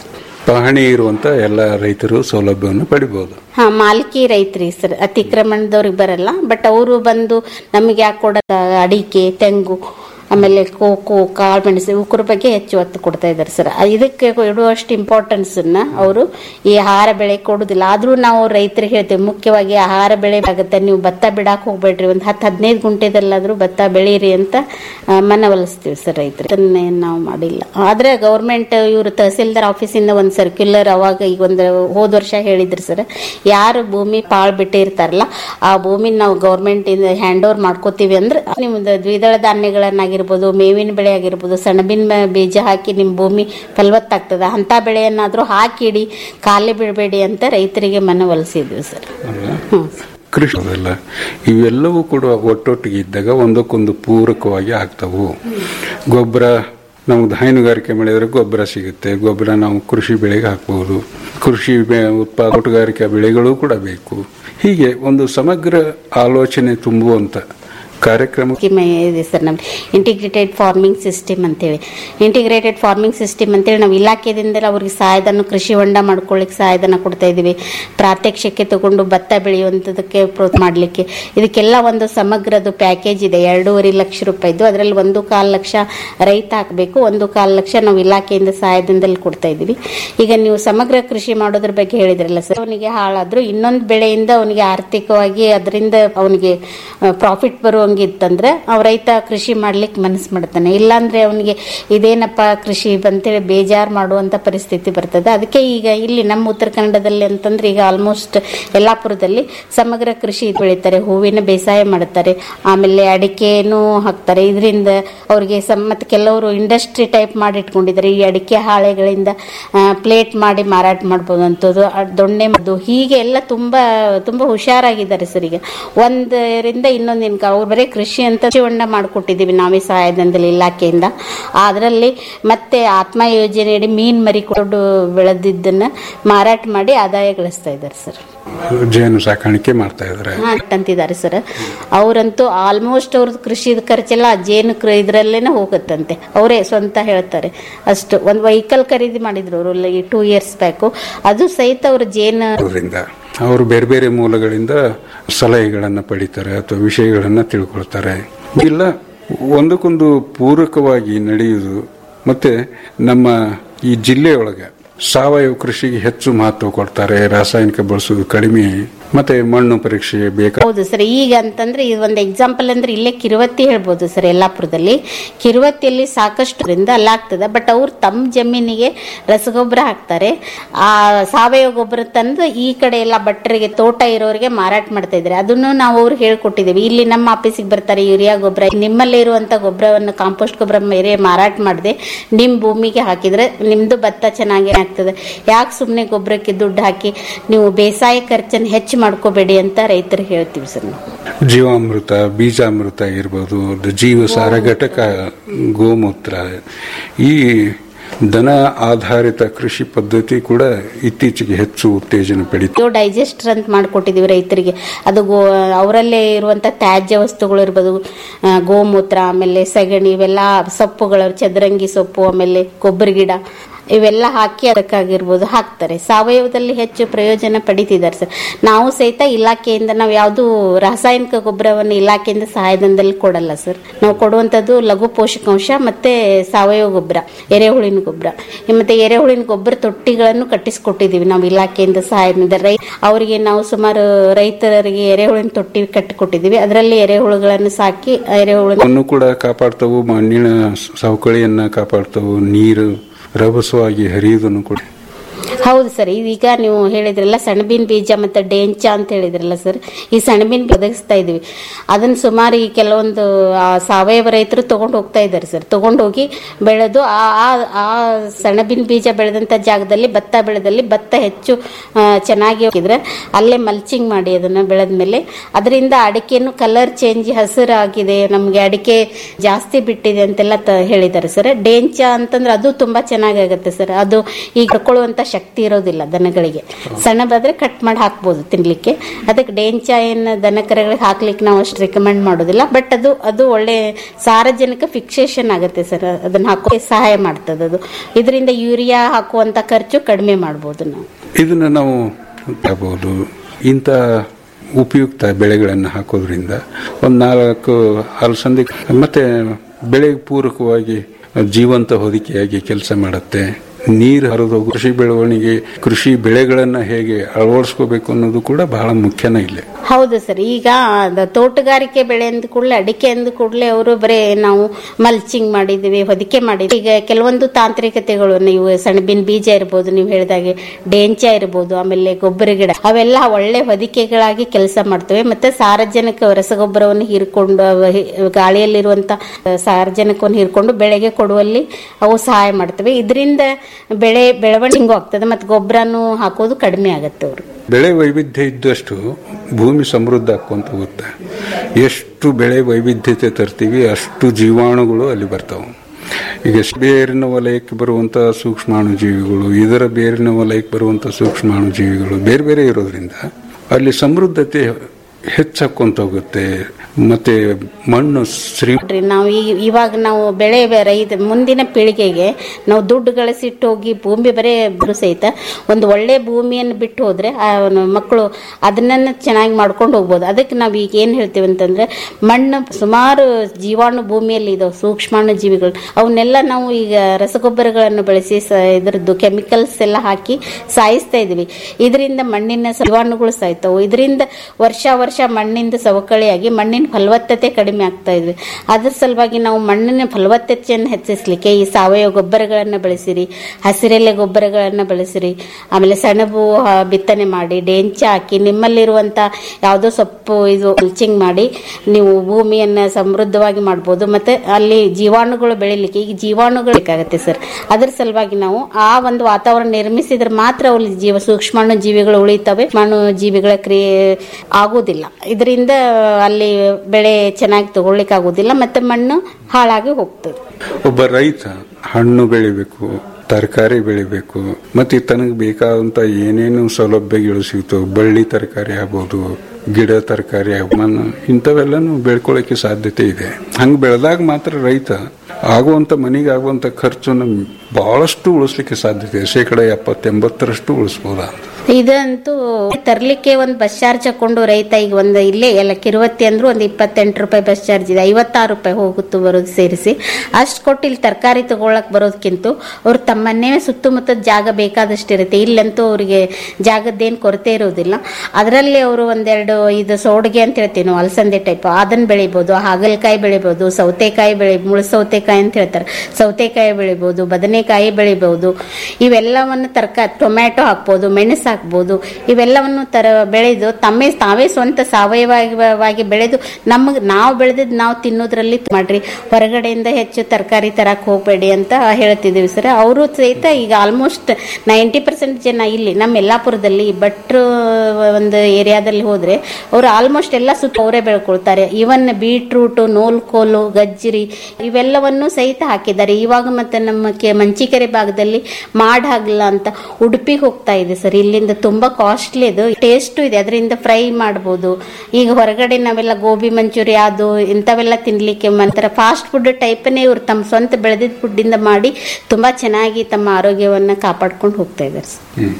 ಪಹಣಿ ಇರುವಂತ ಎಲ್ಲ ರೈತರು ಸೌಲಭ್ಯವನ್ನು ಪಡಿಬಹುದು ಹಾ ಮಾಲ್ಕಿ ರೈತ್ರಿ ಸರ್ ಅತಿಕ್ರಮಣದವ್ರಿಗೆ ಬರಲ್ಲ ಬಟ್ ಅವರು ಬಂದು ನಮಗೆ ಯಾಕೆ ಕೊಡ ಅಡಿಕೆ ತೆಂಗು ಆಮೇಲೆ ಕೋಕೋ ಕಾಳು ಮೆಣಸು ಇವ್ರ ಬಗ್ಗೆ ಹೆಚ್ಚು ಒತ್ತು ಕೊಡ್ತಾ ಇದ್ದಾರೆ ಸರ್ ಇದಕ್ಕೆ ಇಡುವಷ್ಟು ಇಂಪಾರ್ಟೆನ್ಸ್ ಅವರು ಈ ಆಹಾರ ಬೆಳೆ ಕೊಡುದಿಲ್ಲ ಆದ್ರೂ ನಾವು ರೈತರಿಗೆ ಹೇಳ್ತೇವೆ ಮುಖ್ಯವಾಗಿ ಆಹಾರ ಬೆಳೆ ಆಗುತ್ತೆ ನೀವು ಭತ್ತ ಬಿಡಾಕ್ ಹೋಗ್ಬೇಡ್ರಿ ಒಂದು ಹತ್ತು ಹದಿನೈದು ಗುಂಟೆದಲ್ಲಾದ್ರೂ ಭತ್ತ ಬೆಳೀರಿ ಅಂತ ಆ, ಮನವೊಲಿಸ್ತೀವಿ ಸರ್ ರೈತರು ಅದನ್ನೇನ್ ನಾವು ಮಾಡಿಲ್ಲ ಆದ್ರೆ ಗೌರ್ಮೆಂಟ್ ಇವರು ತಹಸೀಲ್ದಾರ್ ಆಫೀಸಿಂದ ಒಂದು ಸರ್ಕ್ಯುಲರ್ ಅವಾಗ ಈಗ ಒಂದು ಹೋದ ವರ್ಷ ಹೇಳಿದ್ರು ಸರ್ ಯಾರು ಭೂಮಿ ಪಾಳ್ ಬಿಟ್ಟಿರ್ತಾರಲ್ಲ ಆ ಭೂಮಿ ನಾವು ಗೌರ್ಮೆಂಟ್ ಇಂದ ಹ್ಯಾಂಡ್ ಓವರ್ ಮಾಡ್ಕೋತೀವಿ ಅಂದ್ರೆ ನಿಮ್ದು ದ್ವಿದಳ ಧಾನ್ಯಗಳನ್ನಾಗಿರ್ಬೋದು ಮೇವಿನ ಬೆಳೆ ಆಗಿರ್ಬೋದು ಸೆಣಬಿನ ಬೀಜ ಹಾಕಿ ನಿಮ್ಮ ಭೂಮಿ ಫಲವತ್ತಾಗ್ತದೆ ಅಂತ ಬೆಳೆಯನ್ನಾದ್ರೂ ಹಾಕಿಡಿ ಖಾಲಿ ಬಿಡಬೇಡಿ ಅಂತ ರೈತರಿಗೆ ಮನವೊಲಿಸಿದ್ವಿ ಸರ್ ಹ್ಮ್ ಕೃಷಿ ಅವೆಲ್ಲ ಇವೆಲ್ಲವೂ ಕೂಡ ಒಟ್ಟೊಟ್ಟಿಗೆ ಇದ್ದಾಗ ಒಂದಕ್ಕೊಂದು ಪೂರಕವಾಗಿ ಆಗ್ತವು ಗೊಬ್ಬರ ನಾವು ಹೈನುಗಾರಿಕೆ ಮಾಡಿದ್ರೆ ಗೊಬ್ಬರ ಸಿಗುತ್ತೆ ಗೊಬ್ಬರ ನಾವು ಕೃಷಿ ಬೆಳೆಗೆ ಹಾಕ್ಬಹುದು ಕೃಷಿ ಬೆ- ಉತ್ಪಾದ ತೋಟಗಾರಿಕೆ ಬೆಳೆಗಳು ಕೂಡ ಬೇಕು ಹೀಗೆ ಒಂದು ಸಮಗ್ರ ಆಲೋಚನೆ ತುಂಬುವಂತ ಕಾರ್ಯಕ್ರಮ ಸ್ಕೀಮ್ ಇದೆ ಸರ್ ನಮ್ದು ಇಂಟಿಗ್ರೇಟೆಡ್ ಫಾರ್ಮಿಂಗ್ ಸಿಸ್ಟಮ್ ಅಂತೇಳಿ ಇಂಟಿಗ್ರೇಟೆಡ್ ಫಾರ್ಮಿಂಗ್ ಸಿಸ್ಟಮ್ ಅಂತೇಳಿ ನಾವು ಇಲಾಖೆದಿಂದ ಅವ್ರಿಗೆ ಸಹಾಯಧನ ಕೃಷಿ ಹೊಂಡ ಮಾಡ್ಕೊಳ್ಳಿಕ್ಕೆ ಸಹಾಯಧನ ಕೊಡ್ತಾ ಇದೀವಿ ಪ್ರಾತ್ಯಕ್ಷಿಕೆ ತಗೊಂಡು ಭತ್ತ ಬೆಳೆಯುವಂಥದಕ್ಕೆ ಪ್ರೋತ್ ಮಾಡಲಿಕ್ಕೆ ಇದಕ್ಕೆಲ್ಲ ಒಂದು ಸಮಗ್ರದು ಪ್ಯಾಕೇಜ್ ಇದೆ ಎರಡೂವರೆ ಲಕ್ಷ ರೂಪಾಯಿದು ಅದರಲ್ಲಿ ಒಂದು ಕಾಲು ಲಕ್ಷ ರೈತ ಹಾಕಬೇಕು ಒಂದು ಕಾಲು ಲಕ್ಷ ನಾವು ಇಲಾಖೆಯಿಂದ ಸಹಾಯಧನದಲ್ಲಿ ಕೊಡ್ತಾ ಇದೀವಿ ಈಗ ನೀವು ಸಮಗ್ರ ಕೃಷಿ ಮಾಡೋದ್ರ ಬಗ್ಗೆ ಹೇಳಿದ್ರಲ್ಲ ಸರ್ ಅವನಿಗೆ ಹಾಳಾದ್ರು ಇನ್ನೊಂದು ಬೆಳೆಯಿಂದ ಅವನಿಗೆ ಆರ್ಥಿಕವಾಗಿ ಅದರಿಂದ ಅವನಿಗೆ ಪ್ರಾಫಿಟ್ ಬರುವಂಗಿತ್ತಂದ್ರೆ ಅವ್ ರೈತ ಕೃಷಿ ಮಾಡ್ಲಿಕ್ಕೆ ಮನಸ್ಸು ಮಾಡ್ತಾನೆ ಇಲ್ಲಾಂದ್ರೆ ಅವನಿಗೆ ಇದೇನಪ್ಪ ಕೃಷಿ ಅಂತೇಳಿ ಬೇಜಾರು ಮಾಡುವಂತ ಪರಿಸ್ಥಿತಿ ಬರ್ತದೆ ಅದಕ್ಕೆ ಈಗ ಇಲ್ಲಿ ನಮ್ಮ ಉತ್ತರ ಕನ್ನಡದಲ್ಲಿ ಅಂತಂದ್ರೆ ಈಗ ಆಲ್ಮೋಸ್ಟ್ ಯಲ್ಲಾಪುರದಲ್ಲಿ ಸಮಗ್ರ ಕೃಷಿ ಬೆಳೀತಾರೆ ಹೂವಿನ ಬೇಸಾಯ ಮಾಡ್ತಾರೆ ಆಮೇಲೆ ಅಡಿಕೆನೂ ಹಾಕ್ತಾರೆ ಇದರಿಂದ ಅವ್ರಿಗೆ ಸಮ್- ಮತ್ತೆ ಕೆಲವರು ಇಂಡಸ್ಟ್ರಿ ಟೈಪ್ ಮಾಡಿ ಇಟ್ಕೊಂಡಿದ್ದಾರೆ ಈ ಅಡಿಕೆ ಹಾಳೆಗಳಿಂದ ಪ್ಲೇಟ್ ಮಾಡಿ ಮಾರಾಟ ಮಾಡ್ಬೋದು ಅಂಥದ್ದು ಆ ದೊಣ್ಣೆ ಮಾಡೋದು ಹೀಗೆ ಎಲ್ಲ ತುಂಬಾ ತುಂಬಾ ಹುಷಾರಾಗಿದ್ದಾರೆ ಸರ್ ಈಗ ಒಂದರಿಂದ ಇನ್ನೊಂದು ಇನ್ಕ ಅವ್ರು ಬರೀ ಕೃಷಿ ಅಂತ ಕೃಷಿ ಹೊಂಡ ಮಾಡಿಕೊಟ್ಟಿದ್ದೀವಿ ನಾವೇ ಸಹಾಯಧನದಲ್ಲಿ ಇಲಾಖೆಯಿಂದ ಅದರಲ್ಲಿ ಮತ್ತೆ ಆತ್ಮ ಯೋಜನೆಯಡಿ ಮೀನ್ ಮರಿ ಕೊಡು ಬೆಳೆದಿದ್ದನ್ನ ಮಾರಾಟ ಮಾಡಿ ಆದಾಯ ಗಳಿಸ್ತಾ ಇದ್ದಾರೆ ಸರ್ ಜೇನು ಸಾಕಾಣಿಕೆ ಮಾಡ್ತಾ ಇದ್ದಾರೆ ಹಾ, ಅಂತಿದ್ದಾರೆ ಸರ್ ಅವರಂತೂ ಆಲ್ಮೋಸ್ಟ್ ಅವ್ರದ್ದು ಕೃಷಿ ಖರ್ಚೆಲ್ಲ ಆ ಜೇನು ಕೃ- ಇದ್ರಲ್ಲೇನೆ ಹೋಗುತ್ತಂತೆ ಅವರೇ ಸ್ವಂತ ಹೇಳ್ತಾರೆ ಅಷ್ಟು ಒಂದು ವೆಹಿಕಲ್ ಖರೀದಿ ಮಾಡಿದ್ರು ಅವರು ಈ ಟೂ ಇಯರ್ಸ್ ಬ್ಯಾಕು ಅದು ಸಹಿತ ಅವ್ರ ಜೇನು ಅದರಿಂದ ಅವರು ಬೇರೆ ಬೇರೆ ಮೂಲಗಳಿಂದ ಸಲಹೆಗಳನ್ನು ಪಡಿತಾರೆ ಅಥವಾ ವಿಷಯಗಳನ್ನು ತಿಳ್ಕೊಳ್ತಾರೆ ಇಲ್ಲ ಒಂದಕ್ಕೊಂದು ಪೂರಕವಾಗಿ ನಡೆಯುವುದು ಮತ್ತೆ ನಮ್ಮ ಈ ಜಿಲ್ಲೆಯೊಳಗೆ ಸಾವಯವ ಕೃಷಿಗೆ ಹೆಚ್ಚು ಮಹತ್ವ ಕೊಡ್ತಾರೆ ರಾಸಾಯನಿಕ ಬಳಸುವುದು ಕಡಿಮೆ ಮತ್ತೆ ಮಣ್ಣು ಪರೀಕ್ಷೆ ಬೇಕಾ ಹೌದು ಸರ್ ಈಗ ಅಂತಂದ್ರೆ ಇದು ಒಂದು ಎಕ್ಸಾಂಪಲ್ ಅಂದ್ರೆ ಇಲ್ಲೇ ಕಿರುವತ್ತಿ ಹೇಳ್ಬೋದು ಸರ್ ಯಲ್ಲಾಪುರದಲ್ಲಿ ಕಿರುವತ್ತಿಯಲ್ಲಿ ಸಾಕಷ್ಟು ರಿಂದ ಅಲ್ಲಾಗ್ತದೆ ಬಟ್ ಅವ್ರು ತಮ್ಮ ಜಮೀನಿಗೆ ರಸಗೊಬ್ಬರ ಹಾಕ್ತಾರೆ ಆ ಸಾವಯವ ಗೊಬ್ಬರ ತಂದು ಈ ಕಡೆ ಎಲ್ಲ ಭಟ್ಟರಿಗೆ ತೋಟ ಇರೋರಿಗೆ ಮಾರಾಟ ಮಾಡ್ತಾ ಇದ್ದಾರೆ ಅದನ್ನು ನಾವು ಅವ್ರಿಗೆ ಹೇಳ್ಕೊಟ್ಟಿದ್ದೀವಿ ಇಲ್ಲಿ ನಮ್ಮ ಆಫೀಸಿಗೆ ಬರ್ತಾರೆ ಯೂರಿಯಾ ಗೊಬ್ಬರ ನಿಮ್ಮಲ್ಲಿ ಇರುವಂತ ಗೊಬ್ಬರವನ್ನು ಕಾಂಪೋಸ್ಟ್ ಗೊಬ್ಬರ ಬೇರೆ ಮಾರಾಟ ಮಾಡದೆ ನಿಮ್ ಭೂಮಿಗೆ ಹಾಕಿದ್ರೆ ನಿಮ್ದು ಭತ್ತ ಚೆನ್ನಾಗಿ ಆಗ್ತದೆ ಯಾಕೆ ಸುಮ್ಮನೆ ಗೊಬ್ಬರಕ್ಕೆ ದುಡ್ಡು ಹಾಕಿ ನೀವು ಬೇಸಾಯ ಖರ್ಚನ್ನು ಹೆಚ್ಚು ಮಾಡ್ಕೋಬೇಡಿ ಅಂತ ರೈತರಿಗೆ ಹೇಳ್ತೀವಿ ಸರ್ ನಾವು ಜೀವಾಮೃತ ಬೀಜಾಮೃತ ಇರ್ಬೋದು ಅದು ಜೀವಸಾರ ಘಟಕ ಗೋಮೂತ್ರ ಈ ದನ ಆಧಾರಿತ ಕೃಷಿ ಪದ್ಧತಿ ಕೂಡ ಇತ್ತೀಚೆಗೆ ಹೆಚ್ಚು ಉತ್ತೇಜನ ಪಡೀತು ಡೈಜೆಸ್ಟರ್ ಅಂತ ಮಾಡಿಕೊಟ್ಟಿದ್ದೀವಿ ರೈತರಿಗೆ ಅದು ಗೋ ಅವರಲ್ಲೇ ಇರುವಂತ ತ್ಯಾಜ್ಯ ವಸ್ತುಗಳು ಇರ್ಬೋದು ಆ, ಗೋಮೂತ್ರ ಆಮೇಲೆ ಸಗಣಿ ಇವೆಲ್ಲ ಸೊಪ್ಪುಗಳು ಚದರಂಗಿ ಸೊಪ್ಪು ಆಮೇಲೆ ಕೊಬ್ಬರಿ ಗಿಡ ಇವೆಲ್ಲ ಹಾಕಿ ಅದಕ್ಕಾಗಿರ್ಬೋದು ಹಾಕ್ತಾರೆ ಸಾವಯವದಲ್ಲಿ ಹೆಚ್ಚು ಪ್ರಯೋಜನ ಪಡಿತಿದ್ದಾರೆ ಸರ್ ನಾವು ಸಹಿತ ಇಲಾಖೆಯಿಂದ ನಾವು ಯಾವುದು ರಾಸಾಯನಿಕ ಗೊಬ್ಬರವನ್ನು ಇಲಾಖೆಯಿಂದ ಸಹಾಯಧನದಲ್ಲಿ ಕೊಡಲ್ಲ ಸರ್ ನಾವು ಕೊಡುವಂಥದ್ದು ಲಘು ಪೋಷಕಾಂಶ ಮತ್ತೆ ಸಾವಯವ ಗೊಬ್ಬರ ಎರೆಹುಳಿನ ಗೊಬ್ಬರ ಮತ್ತೆ ಎರೆಹುಳಿನ ಗೊಬ್ಬರ ತೊಟ್ಟಿಗಳನ್ನು ಕಟ್ಟಿಸ್ಕೊಟ್ಟಿದ್ದೀವಿ ನಾವು ಇಲಾಖೆಯಿಂದ ಸಹಾಯದಿಂದ ರೈ ಅವರಿಗೆ ನಾವು ಸುಮಾರು ರೈತರಿಗೆ ಎರೆಹುಳಿನ ತೊಟ್ಟಿ ಕಟ್ಟಿಕೊಟ್ಟಿದ್ದೀವಿ ಅದರಲ್ಲಿ ಎರೆಹುಳುಗಳನ್ನು ಸಾಕಿ ಎರೆಹುಳು ಅನ್ನು ಕೂಡ ಕಾಪಾಡ್ತವು ಮಣ್ಣಿನ ಸವಕಳಿಯನ್ನ ಕಾಪಾಡ್ತವು ನೀರು ರಭಸವಾಗಿ ಹರಿಯುವುದನ್ನು ಕೂಡ ಹೌದು ಸರ್ ಇದೀಗ ನೀವು ಹೇಳಿದ್ರಲ್ಲ ಸೆಣಬಿನ ಬೀಜ ಮತ್ತೆ ಡೇಂಚ ಅಂತ ಹೇಳಿದ್ರಲ್ಲ ಸರ್ ಈ ಸೆಣಬಿನ ಒದಗಿಸ್ತಾ ಇದೀವಿ ಅದನ್ನ ಸುಮಾರು ಈ ಕೆಲವೊಂದು ಆ, ಸಾವಯವ ರೈತರು ತಗೊಂಡು ಹೋಗ್ತಾ ಇದ್ದಾರೆ ಸರ್ ತಗೊಂಡು ಹೋಗಿ ಬೆಳೆದು ಆ ಆ- ಆ ಸೆಣಬಿನ ಬೀಜ ಬೆಳೆದಂತ ಜಾಗದಲ್ಲಿ ಭತ್ತ ಬೆಳೆದಲ್ಲಿ ಭತ್ತ ಹೆಚ್ಚು ಆ, ಚೆನ್ನಾಗಿ ಹೋಗಿದ್ರೆ ಅಲ್ಲೇ ಮಲ್ಚಿಂಗ್ ಮಾಡಿ ಅದನ್ನ ಬೆಳೆದ್ಮೇಲೆ ಅದರಿಂದ ಅಡಿಕೆನು ಕಲರ್ ಚೇಂಜ್ ಹಸಿರಾಗಿದೆ ನಮ್ಗೆ ಅಡಿಕೆ ಜಾಸ್ತಿ ಬಿಟ್ಟಿದೆ ಅಂತೆಲ್ಲ ತ- ಹೇಳಿದ್ದಾರೆ ಸರ್ ಡೇಂಚ ಅಂತಂದ್ರೆ ಅದು ತುಂಬಾ ಚೆನ್ನಾಗಾಗತ್ತೆ ಸರ್ ಅದು ಈಗ ತಡ್ಕೊಳ್ಳುವಂತ ಶಕ್ತಿ ಶಕ್ತಿ ಇರೋದಿಲ್ಲ ದನಗಳಿಗೆ ಸಣ್ಣದಾದ್ರೆ ಕಟ್ ಮಾಡಿ ಹಾಕ್ಬೋದು ತಿನ್ಲಿಕ್ಕೆ ಅದಕ್ಕೆ ಡೇಂಚ ಏನು ದನ ಕರುಗಳಿಗೆ ಹಾಕ್ಲಿಕ್ಕೆ ನಾವು ಅಷ್ಟು ರಿಕಮೆಂಡ್ ಮಾಡೋದಿಲ್ಲ ಬಟ್ ಅದು ಅದು ಒಳ್ಳೆ ಸಾರಜನಕ ಫಿಕ್ಸೇಷನ್ ಆಗುತ್ತೆ ಸರ್ ಅದನ್ನ ಹಾಕೋ ಸಹಾಯ ಮಾಡ್ತದೆ ಅದು ಇದರಿಂದ ಯೂರಿಯಾ ಹಾಕುವಂತ ಖರ್ಚು ಕಡಿಮೆ ಮಾಡ್ಬೋದು ನಾವು ಇದನ್ನ ನಾವು ತಗೋಬಹುದು ಇಂಥ ಉಪಯುಕ್ತ ಬೆಳೆಗಳನ್ನು ಹಾಕೋದ್ರಿಂದ ಒಂದು ನಾಲ್ಕು ಅಲಸಂದಿ ಮತ್ತೆ ಬೆಳೆಗೆ ಪೂರಕವಾಗಿ ಜೀವಂತ ಹೊದಿಕೆಯಾಗಿ ಕೆಲಸ ಮಾಡುತ್ತೆ ನೀರು ಹರಿದು ಕೃಷಿ ಬೆಳವಣಿಗೆ ಕೃಷಿ ಬೆಳೆಗಳನ್ನ ಹೇಗೆ ಅಳವಡಿಸ್ಕೋಬೇಕು ಅನ್ನೋದು ಕೂಡ ಬಹಳ ಮುಖ್ಯನೇ ಇಲ್ಲಿ ಹೌದು ಸರ್ ಈಗ ಅದ ತೋಟಗಾರಿಕೆ ಬೆಳೆ ಅಂದ ಕೂಡಲೇ ಅಡಿಕೆ ಅಂದ ಕೂಡಲೇ ಅವರು ಬರೇ ನಾವು ಮಲ್ಚಿಂಗ್ ಮಾಡಿದ್ವಿ ಹೊದಿಕೆ ಮಾಡಿದ್ವಿ ಈಗ ಕೆಲವೊಂದು ತಾಂತ್ರಿಕತೆಗಳು ನೀವು ಸೆಣಬಿನ ಬೀಜ ಇರ್ಬೋದು ನೀವು ಹೇಳಿದಾಗೆ ಡೇಂಚ ಇರ್ಬೋದು ಆಮೇಲೆ ಗೊಬ್ಬರ ಗಿಡ ಅವೆಲ್ಲ ಒಳ್ಳೆ ಹೊದಿಕೆಗಳಾಗಿ ಕೆಲಸ ಮಾಡ್ತವೆ ಮತ್ತೆ ಸಾರಜನಕ ರಸಗೊಬ್ಬರವನ್ನು ಹೀರ್ಕೊಂಡು ಅವ ಹಿ- ಗಾಳಿಯಲ್ಲಿರುವಂತ ಸಾರಜನಕವನ್ನು ಹೀರ್ಕೊಂಡು ಬೆಳೆಗೆ ಕೊಡುವಲ್ಲಿ ಅವು ಸಹಾಯ ಮಾಡ್ತವೆ ಇದರಿಂದ ಬೆಳೆ ಬೆಳವಣಿಗೆ ಆಗ್ತದೆ ಮತ್ತೆ ಗೊಬ್ಬರನು ಹಾಕೋದು ಕಡಿಮೆ ಆಗುತ್ತೆ ಅವರು ಬೆಳೆ ವೈವಿಧ್ಯ ಇದ್ದಷ್ಟು ಭೂಮಿ ಸಮೃದ್ಧ ಆಕ್ಕೊಂತ ಹೋಗುತ್ತೆ ಎಷ್ಟು ಬೆಳೆ ವೈವಿಧ್ಯತೆ ತರ್ತೀವಿ ಅಷ್ಟು ಜೀವಾಣುಗಳು ಅಲ್ಲಿ ಬರ್ತಾವೆ ಈಗ ಬೇರಿನ ವಲಯಕ್ಕೆ ಬರುವಂತ ಸೂಕ್ಷ್ಮಾಣುಜೀವಿಗಳು ಇದರ ಬೇರಿನ ವಲಯಕ್ಕೆ ಬರುವಂತ ಸೂಕ್ಷ್ಮಾಣುಜೀವಿಗಳು ಬೇರೆ ಬೇರೆ ಇರೋದ್ರಿಂದ ಅಲ್ಲಿ ಸಮೃದ್ಧತೆ ಹೆಚ್ಚಾಕೊಂತ ಹೋಗುತ್ತೆ ಮತ್ತೆ ಮಣ್ಣು ಶ್ರೀ ನೋಡ್ರಿ ನಾವು ಈ ಇವಾಗ ನಾವು ಬೆಳೆ ಬೆ- ರೈತ ಮುಂದಿನ ಪೀಳಿಗೆಗೆ ನಾವು ದುಡ್ಡು ಗಳಿಸಿಟ್ಟು ಹೋಗಿ ಭೂಮಿ ಬರೇ ಬರು ಸಹಿತ ಒಂದು ಒಳ್ಳೆ ಭೂಮಿಯನ್ನು ಬಿಟ್ಟು ಹೋದ್ರೆ ಆ ಒಂದು ಮಕ್ಕಳು ಅದನ್ನ ಚೆನ್ನಾಗಿ ಮಾಡ್ಕೊಂಡು ಹೋಗ್ಬೋದು ಅದಕ್ಕೆ ನಾವು ಈಗ ಏನ್ ಹೇಳ್ತೀವಿ ಅಂತಂದ್ರೆ ಮಣ್ಣು ಸುಮಾರು ಜೀವಾಣು ಭೂಮಿಯಲ್ಲಿ ಇದಾವೆ ಸೂಕ್ಷ್ಮಾಣು ಜೀವಿಗಳು ಅವನ್ನೆಲ್ಲ ನಾವು ಈಗ ರಸಗೊಬ್ಬರಗಳನ್ನು ಬಳಸಿ ಸ- ಇದ್ರದ್ದು ಕೆಮಿಕಲ್ಸ್ ಎಲ್ಲ ಹಾಕಿ ಸಾಯಿಸ್ತಾ ಇದೀವಿ ಇದರಿಂದ ಮಣ್ಣಿನ ಜೀವಾಣುಗಳು ಸಾಯ್ತಾವು ಇದರಿಂದ ವರ್ಷ ವರ್ಷ ಮಣ್ಣಿಂದ ಸವಕಳಿಯಾಗಿ ಮಣ್ಣಿನ ಫಲವತ್ತತೆ ಕಡಿಮೆ ಆಗ್ತಾ ಇದ್ವಿ ಅದ್ರ ಸಲುವಾಗಿ ನಾವು ಮಣ್ಣಿನ ಫಲವತ್ತತೆಯನ್ನು ಹೆಚ್ಚಿಸ್ಲಿಕ್ಕೆ ಈ ಸಾವಯವ ಗೊಬ್ಬರಗಳನ್ನ ಬಳಸಿರಿ ಹಸಿರೆಲೆ ಗೊಬ್ಬರಗಳನ್ನ ಬಳಸಿರಿ ಆಮೇಲೆ ಸೆಣಬು ಆ, ಬಿತ್ತನೆ ಮಾಡಿ ಡೆಂಚ ಹಾಕಿ ನಿಮ್ಮಲ್ಲಿರುವಂತ ಯಾವುದೋ ಸೊಪ್ಪು ಇದು ಮಲ್ಚಿಂಗ್ ಮಾಡಿ ನೀವು ಭೂಮಿಯನ್ನ ಸಮೃದ್ಧವಾಗಿ ಮಾಡ್ಬೋದು ಮತ್ತೆ ಅಲ್ಲಿ ಜೀವಾಣುಗಳು ಬೆಳಿಲಿಕ್ಕೆ ಈಗ ಜೀವಾಣುಗಳು ಬೇಕಾಗತ್ತೆ ಸರ್ ಅದ್ರ ಸಲುವಾಗಿ ನಾವು ಆ ಒಂದು ವಾತಾವರಣ ನಿರ್ಮಿಸಿದ್ರೆ ಮಾತ್ರ ಅಲ್ಲಿ ಜೀವ ಸೂಕ್ಷ್ಮಾಣು ಜೀವಿಗಳು ಉಳಿತವೆ ಸೂಕ್ಷ್ಮಾಣು ಜೀವಿಗಳ ಕ್ರಿಯೆ ಆಗುವುದಿಲ್ಲ ಇದರಿಂದ ಅಲ್ಲಿ ಬೆಳೆ ಚೆನ್ನಾಗಿ ತಗೊಳ್ಳಿಕ್ಕೆ ಆಗುದಿಲ್ಲ ಮತ್ತೆ ಮಣ್ಣು ಹಾಳಾಗಿ ಹೋಗ್ತದೆ ಒಬ್ಬ ರೈತ ಹಣ್ಣು ಬೆಳಿಬೇಕು ತರಕಾರಿ ಬೆಳಿಬೇಕು ಮತ್ತೆ ತನಗೆ ಬೇಕಾದಂತ ಏನೇನು ಸೌಲಭ್ಯಗಳು ಸಿಗ್ತವೆ ಬಳ್ಳಿ ತರಕಾರಿ ಆಗ್ಬೋದು ಗಿಡ ತರಕಾರಿ ಆಗ್ಬೋದು ಇಂಥವೆಲ್ಲನೂ ಬೆಳ್ಕೊಳ್ಳೋಕೆ ಸಾಧ್ಯತೆ ಇದೆ ಹಂಗೆ ಬೆಳೆದಾಗ ಮಾತ್ರ ರೈತ ಆಗುವಂತ ಮನೆಗೆ ಆಗುವಂತ ಖರ್ಚನ್ನು ಬಹಳಷ್ಟು ಉಳಿಸ್ಲಿಕ್ಕೆ ಸಾಧ್ಯತೆ ಇದೆ ಶೇಕಡ ಎಪ್ಪತ್ತೆಂಬತ್ತರಷ್ಟು ಉಳಿಸ್ಬೋದ ಅಂತ ಇದಂತೂ ತರ್ಲಿಕ್ಕೆ ಒಂದು ಬಸ್ ಚಾರ್ಜ್ ಹಾಕೊಂಡು ರೈತ ಈಗ ಒಂದು ಇಲ್ಲೇ ಎಲ್ಲ ಕಿರುವತ್ತಿ ಅಂದ್ರೂ ಒಂದು ಇಪ್ಪತ್ತೆಂಟು ರೂಪಾಯಿ ಬಸ್ ಚಾರ್ಜ್ ಇದೆ ಐವತ್ತಾರು ರೂಪಾಯಿ ಹೋಗುತ್ತು ಬರೋದು ಸೇರಿಸಿ ಅಷ್ಟು ಕೊಟ್ಟು ಇಲ್ಲಿ ತರಕಾರಿ ತಗೊಳಕ್ ಬರೋದಕ್ಕಿಂತ ಅವ್ರು ತಮ್ಮನ್ನೇ ಸುತ್ತಮುತ್ತದ ಜಾಗ ಬೇಕಾದಷ್ಟು ಇರುತ್ತೆ ಇಲ್ಲಂತೂ ಅವರಿಗೆ ಜಾಗದ್ದೇನು ಕೊರತೆ ಇರೋದಿಲ್ಲ ಅದರಲ್ಲಿ ಅವರು ಒಂದೆರಡು ಇದು ಸೋಡಿಗೆ ಅಂತ ಹೇಳ್ತೀವಿ ನಾವು ಅಲಸಂದೆ ಟೈಪ್ ಅದನ್ನ ಬೆಳಿಬೋದು ಹಾಗಲಕಾಯಿ ಬೆಳಿಬೋದು ಸೌತೆಕಾಯಿ ಬೆಳಿ ಮುಳು ಸೌತೆಕಾಯಿ ಅಂತ ಹೇಳ್ತಾರೆ ಸೌತೆಕಾಯಿ ಬೆಳಿಬೋದು ಬದನೆಕಾಯಿ ಬೆಳಿಬೋದು ಇವೆಲ್ಲವನ್ನು ತರಕಾರಿ ಟೊಮ್ಯಾಟೊ ಹಾಕ್ಬೋದು ಮೆಣಸು ಹಾಕ್ಬೋದು ಇವೆಲ್ಲವನ್ನು ತರ ಬೆಳೆದು ತಮ್ಮೇ ತಾವೇ ಸ್ವಂತ ಸಾವಯವವಾಗಿ ಬೆಳೆದು ನಮಗೆ ನಾವು ಬೆಳೆದಿದ್ದು ನಾವು ತಿನ್ನೋದ್ರಲ್ಲಿ ಮಾಡ್ರಿ ಹೊರಗಡೆಯಿಂದ ಹೆಚ್ಚು ತರಕಾರಿ ತರಕ್ ಹೋಗಬೇಡಿ ಅಂತ ಹೇಳ್ತಿದ್ದೀವಿ ಸರ್ ಅವರು ಸಹಿತ ಈಗ ಆಲ್ಮೋಸ್ಟ್ ನೈಂಟಿ ಪರ್ಸೆಂಟ್ ಜನ ಇಲ್ಲಿ ನಮ್ಮ ಯಲ್ಲಾಪುರದಲ್ಲಿ ಭಟ್ರು ಒಂದು ಏರಿಯಾದಲ್ಲಿ ಹೋದ್ರೆ ಅವರು ಆಲ್ಮೋಸ್ಟ್ ಎಲ್ಲ ಸುತ್ತ ಅವರೇ ಬೆಳ್ಕೊಳ್ತಾರೆ ಇವನ್ ಬೀಟ್ರೂಟ್ ನೋಲ್ಕೋಲು ಗಜ್ಜರಿ ಇವೆಲ್ಲವನ್ನು ಸಹಿತ ಹಾಕಿದ್ದಾರೆ ಇವಾಗ ಮತ್ತೆ ನಮ್ಮ ಕೆ ಮಂಚಿಕೆರೆ ಭಾಗದಲ್ಲಿ ಮಾಡಾಗಲ್ಲ ಅಂತ ಉಡುಪಿಗೆ ಹೋಗ್ತಾ ಇದೆ ಸರ್ ಇಲ್ಲಿಂದ ತುಂಬಾ ಕಾಸ್ಟ್ಲಿ ಅದು ಟೇಸ್ಟು ಇದೆ ಅದರಿಂದ ಫ್ರೈ ಮಾಡ್ಬೋದು ಈಗ ಹೊರಗಡೆ ನಾವೆಲ್ಲ ಗೋಬಿ ಮಂಚೂರಿ ಅದು ಇಂಥವೆಲ್ಲ ತಿನ್ಲಿಕ್ಕೆ ನಂತರ ಫಾಸ್ಟ್ ಫುಡ್ ಟೈಪನೇ ಇವ್ರು ತಮ್ಮ ಸ್ವಂತ ಬೆಳೆದಿದ್ದ ಫುಡ್ಡಿಂದ ಮಾಡಿ ತುಂಬಾ ಚೆನ್ನಾಗಿ ತಮ್ಮ ಆರೋಗ್ಯವನ್ನ ಕಾಪಾಡ್ಕೊಂಡು ಹೋಗ್ತಾ ಇದ್ದಾರೆ ಸರ್ ಹ್ಮ್.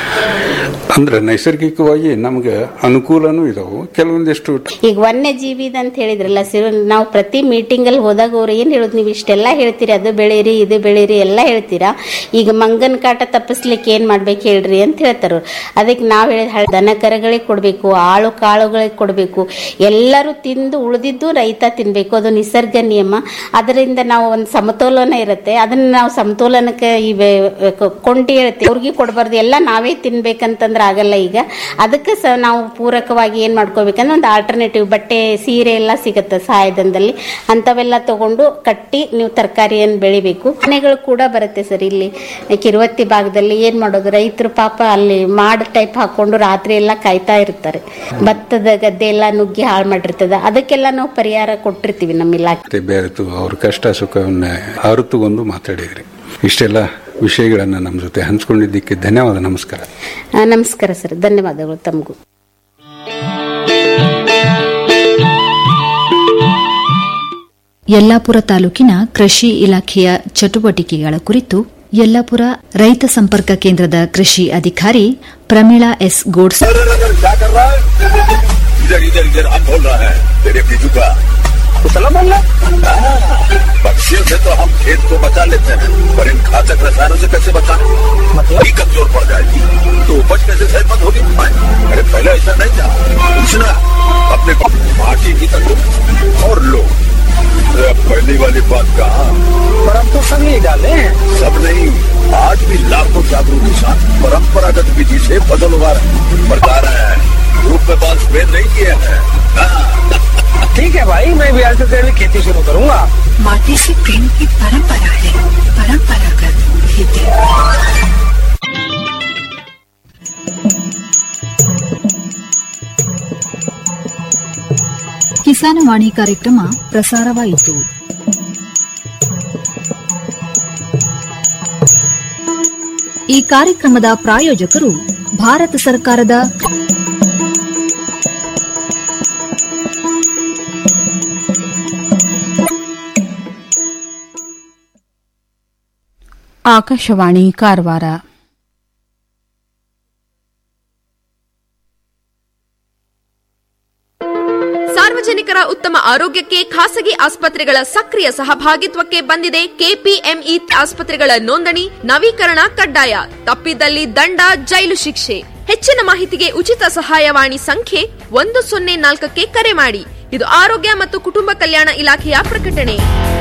ಅಂದ್ರೆ ನೈಸರ್ಗಿಕವಾಗಿ ನಮ್ಗೆ ಅನುಕೂಲನೂ ಇದಾವು ಕೆಲವೊಂದಿಷ್ಟು ಈಗ ವನ್ಯಜೀವಿ ಅಂತ ಹೇಳಿದ್ರಲ್ಲ ಸಿರು ನಾವು ಪ್ರತಿ ಮೀಟಿಂಗ್ ಅಲ್ಲಿ ಹೋದಾಗ ಅವ್ರು ಏನ್ ಹೇಳೋದು ನೀವು ಇಷ್ಟೆಲ್ಲ ಹೇಳ್ತೀರಿ ಅದು ಬೆಳೀರಿ ಇದು ಬೆಳೀರಿ ಎಲ್ಲ ಹೇಳ್ತೀರಾ ಈಗ ಮಂಗನ್ ಕಾಟ ತಪ್ಪಿಸ್ಲಿಕ್ಕೆ ಏನ್ ಮಾಡ್ಬೇಕು ಹೇಳ್ರಿ ಅಂತ ಹೇಳ್ತಾರ ಅವ್ರು. ಅದಕ್ಕೆ ನಾವ್ ಹೇಳಿದ ಹಳೆ ದನ ಕರಗಳಿಗೆ ಕೊಡ್ಬೇಕು ಆಳು ಕಾಳುಗಳಿಗೆ ಕೊಡ್ಬೇಕು ಎಲ್ಲರೂ ತಿಂದು ಉಳಿದಿದ್ದು ರೈತ ತಿನ್ಬೇಕು ಅದು ನಿಸರ್ಗ ನಿಯಮ ಅದರಿಂದ ನಾವು ಒಂದು ಸಮತೋಲನ ಇರುತ್ತೆ ಅದನ್ನ ನಾವು ಸಮತೋಲನಕ್ಕೆ ಇವೆ ಕ- ಕೊಂಡಿ ಹೇಳ್ತೀವಿ ಅವ್ರಿಗೆ ಕೊಡಬಾರ್ದು ಎಲ್ಲ ನಾವೇ ತಿನ್ಬೇಕಂತಂದ್ರೆ ಆಗಲ್ಲ ಈಗ ಅದಕ್ಕೆ ಸ ನಾವು ಪೂರಕವಾಗಿ ಏನ್ ಮಾಡ್ಕೋಬೇಕಂದ್ರೆ ಒಂದು ಆಲ್ಟರ್ನೇಟಿವ್ ಬಟ್ಟೆ ಸೀರೆ ಎಲ್ಲ ಸಿಗುತ್ತೆ ಸಹಾಯಧನದಲ್ಲಿ ಅಂತವೆಲ್ಲ ತಗೊಂಡು ಕಟ್ಟಿ ನೀವು ತರಕಾರಿಯನ್ನು ಬೆಳಿಬೇಕು ಮನೆಗಳು ಕೂಡ ಬರುತ್ತೆ ಸರ್ ಇಲ್ಲಿ ಕಿರುವತ್ತಿ ಭಾಗದಲ್ಲಿ ಏನ್ ಮಾಡೋದು ರೈತರು ಪಾಪ ಅಲ್ಲಿ ಮಾಡ್ ಟೈಪ್ ಹಾಕೊಂಡು ರಾತ್ರಿ ಎಲ್ಲ ಕಾಯ್ತಾ ಇರ್ತಾರೆ ಭತ್ತದ ಗದ್ದೆ ಎಲ್ಲ ನುಗ್ಗಿ ಹಾಳು ಮಾಡಿರ್ತದೆ ಅದಕ್ಕೆಲ್ಲ ನಾವು ಪರಿಹಾರ ಕೊಟ್ಟಿರ್ತೀವಿ ನಮ್ಮ ಇಲಾಖೆ ಮತ್ತೆ ಬೆರೆತು ಅವ್ರ ಕಷ್ಟ ಸುಖವನ್ನ ಅರಿತುಕೊಂಡು ಮಾತಾಡಿದ್ರಿ ಇಷ್ಟೆಲ್ಲ ವಿಷಯಗಳನ್ನು ನಮ್ಮ ಜೊತೆ ಹಂಚ್ಕೊಂಡಿದ್ದಕ್ಕೆ ಧನ್ಯವಾದ ನಮಸ್ಕಾರ ಆ, ನಮಸ್ಕಾರ ಸರ್ ಧನ್ಯವಾದಗಳು ತಮಗೂ ಯಲ್ಲಾಪುರ ತಾಲೂಕಿನ ಕೃಷಿ ಇಲಾಖೆಯ ಚಟುವಟಿಕೆಗಳ ಕುರಿತು ಯಲ್ಲಾಪುರ ರೈತ ಸಂಪರ್ಕ ಕೇಂದ್ರದ ಕೃಷಿ ಅಧಿಕಾರಿ ಪ್ರಮೀಳಾ ಎಸ್ ಗೋಡ್ಸ್ क्या कर रहा है इधर इधर इधर हम बोल रहा है तेरे बीजू का कुशला बोल रहा पक्षियों से तो हम खेत को बचा लेते हैं पर इन घातक रसायनों से कैसे बचाएं मतलब ही कमजोर पड़ जाएगी तो उपज कैसे सेहतमंद होगी अरे पहले ऐसा नहीं था पूछना अपने को माटी की तक और लो अरे अब पहली वाली बात कहा पर हम तो सब नहीं डाले सब नहीं आज भी लाखों जागरूक किसान परंपरागत विधि से फसल उगा रहे हैं बता रहे हैं धूप में बाल स्प्रेड नहीं किए हैं ठीक है भाई मैं भी आज से खेती शुरू करूंगा माटी से प्रेम की परंपरा है परंपरागत खेती ಕಿಸಾನವಾಣಿ ಕಾರ್ಯಕ್ರಮ ಪ್ರಸಾರವಾಯಿತು ಈ ಕಾರ್ಯಕ್ರಮದ ಪ್ರಾಯೋಜಕರು ಭಾರತ ಸರ್ಕಾರದ ಆಕಾಶವಾಣಿ ಕಾರವಾರ ಸಾರ್ವಜನಿಕರ ಉತ್ತಮ ಆರೋಗ್ಯಕ್ಕೆ ಖಾಸಗಿ ಆಸ್ಪತ್ರೆಗಳ ಸಕ್ರಿಯ ಸಹಭಾಗಿತ್ವಕ್ಕೆ ಬಂದಿದೆ ಕೆಪಿಎಂಇ ಆಸ್ಪತ್ರೆಗಳ ನೋಂದಣಿ ನವೀಕರಣ ಕಡ್ಡಾಯ ತಪ್ಪಿದಲ್ಲಿ ದಂಡ ಜೈಲು ಶಿಕ್ಷೆ ಹೆಚ್ಚಿನ ಮಾಹಿತಿಗೆ ಉಚಿತ ಸಹಾಯವಾಣಿ ಸಂಖ್ಯೆ ಒಂದು ಸೊನ್ನೆ ನಾಲ್ಕಕ್ಕೆ ಕರೆ ಮಾಡಿ ಇದು ಆರೋಗ್ಯ ಮತ್ತು ಕುಟುಂಬ ಕಲ್ಯಾಣ ಇಲಾಖೆಯ ಪ್ರಕಟಣೆ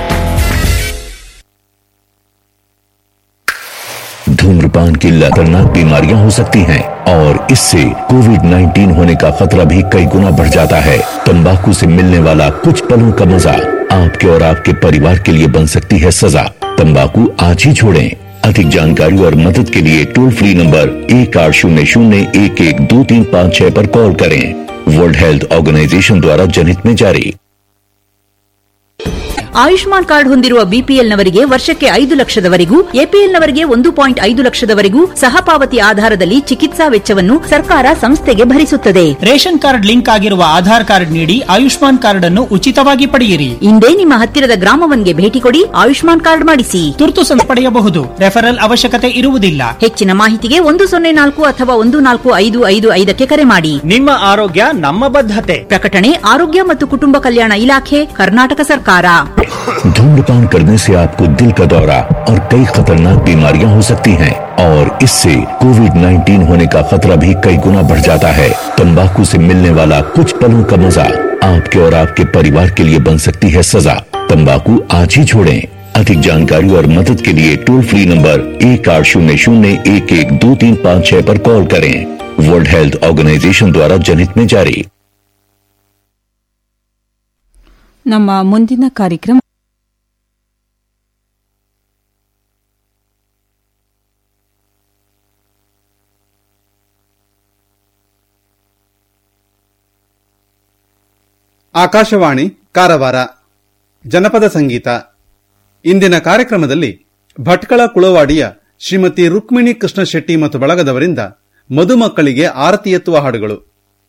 धूम्रपान की खतरनाक बीमारियां हो सकती हैं और इससे कोविड 19 होने का खतरा भी कई गुना बढ़ जाता है तंबाकू से मिलने वाला कुछ पलों का मजा आपके और आपके परिवार के लिए बन सकती है सजा तंबाकू आज ही छोड़ें अधिक जानकारी और मदद के लिए टोल फ्री नंबर एक आठ शून्य शून्य एक एक दो तीन पाँच छह पर कॉल करें वर्ल्ड हेल्थ ऑर्गेनाइजेशन द्वारा जनहित में जारी ಆಯುಷ್ಮಾನ್ ಕಾರ್ಡ್ ಹೊಂದಿರುವ ಬಿಪಿಎಲ್ನವರಿಗೆ ವರ್ಷಕ್ಕೆ ಐದು ಲಕ್ಷದವರೆಗೂ ಎಪಿಎಲ್ನವರಿಗೆ ಒಂದು ಪಾಯಿಂಟ್ ಐದು ಲಕ್ಷದವರೆಗೂ ಸಹಪಾವತಿ ಆಧಾರದಲ್ಲಿ ಚಿಕಿತ್ಸಾ ವೆಚ್ಚವನ್ನು ಸರ್ಕಾರ ಸಂಸ್ಥೆಗೆ ಭರಿಸುತ್ತದೆ ರೇಷನ್ ಕಾರ್ಡ್ ಲಿಂಕ್ ಆಗಿರುವ ಆಧಾರ್ ಕಾರ್ಡ್ ನೀಡಿ ಆಯುಷ್ಮಾನ್ ಕಾರ್ಡ್ ಅನ್ನು ಉಚಿತವಾಗಿ ಪಡೆಯಿರಿ ಇಂದೇ ನಿಮ್ಮ ಹತ್ತಿರದ ಗ್ರಾಮವನ್ಗೆ ಭೇಟಿ ಕೊಡಿ ಆಯುಷ್ಮಾನ್ ಕಾರ್ಡ್ ಮಾಡಿಸಿ ತುರ್ತು ಸಂದ ಪಡೆಯಬಹುದು ರೆಫರಲ್ ಅವಶ್ಯಕತೆ ಇರುವುದಿಲ್ಲ ಹೆಚ್ಚಿನ ಮಾಹಿತಿಗೆ ಒಂದು ಸೊನ್ನೆ ನಾಲ್ಕು ಅಥವಾ ಒಂದು ನಾಲ್ಕು ಐದು ಐದು ಐದಕ್ಕೆ ಕರೆ ಮಾಡಿ ನಿಮ್ಮ ಆರೋಗ್ಯ ನಮ್ಮ ಬದ್ಧತೆ ಪ್ರಕಟಣೆ ಆರೋಗ್ಯ ಮತ್ತು ಕುಟುಂಬ ಕಲ್ಯಾಣ ಇಲಾಖೆ ಕರ್ನಾಟಕ ಸರ್ಕಾರ धूम्रपान करने से आपको दिल का दौरा और कई खतरनाक बीमारियां हो सकती हैं और इससे कोविड 19 होने का खतरा भी कई गुना बढ़ जाता है तंबाकू से मिलने वाला कुछ पलों का मजा आपके और आपके परिवार के लिए बन सकती है सजा तंबाकू आज ही छोड़ें अधिक जानकारी और मदद के लिए टोल फ्री नंबर एक आठ शून्य शून्य एक एक दो तीन पाँच छह पर कॉल करें वर्ल्ड हेल्थ ऑर्गेनाइजेशन द्वारा जनहित में जारी ನಮ್ಮ ಮುಂದಿನ ಕಾರ್ಯಕ್ರಮ ಆಕಾಶವಾಣಿ ಕಾರವಾರ ಜನಪದ ಸಂಗೀತ ಇಂದಿನ ಕಾರ್ಯಕ್ರಮದಲ್ಲಿ ಭಟ್ಕಳ ಕುಳವಾಡಿಯ ಶ್ರೀಮತಿ ರುಕ್ಮಿಣಿ ಕೃಷ್ಣ ಶೆಟ್ಟಿ ಮತ್ತು ಬಳಗದವರಿಂದ ಮದುಮಕ್ಕಳಿಗೆ ಆರತಿ ಎತ್ತುವ ಹಾಡುಗಳು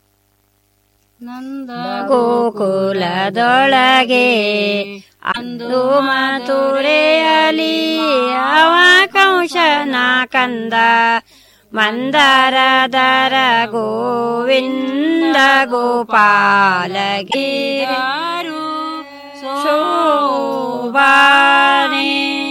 ಗೋಕುಲದೊಳಗೆ ಅಂದು ಮಥುರೆಯಲಿ ಅವ ಕಂಶನ ಕಂದ ಮಂದರದರ ಗೋವಿಂದ ಗೋಪಾಲಗಿರು ಶೋಭಾನೆ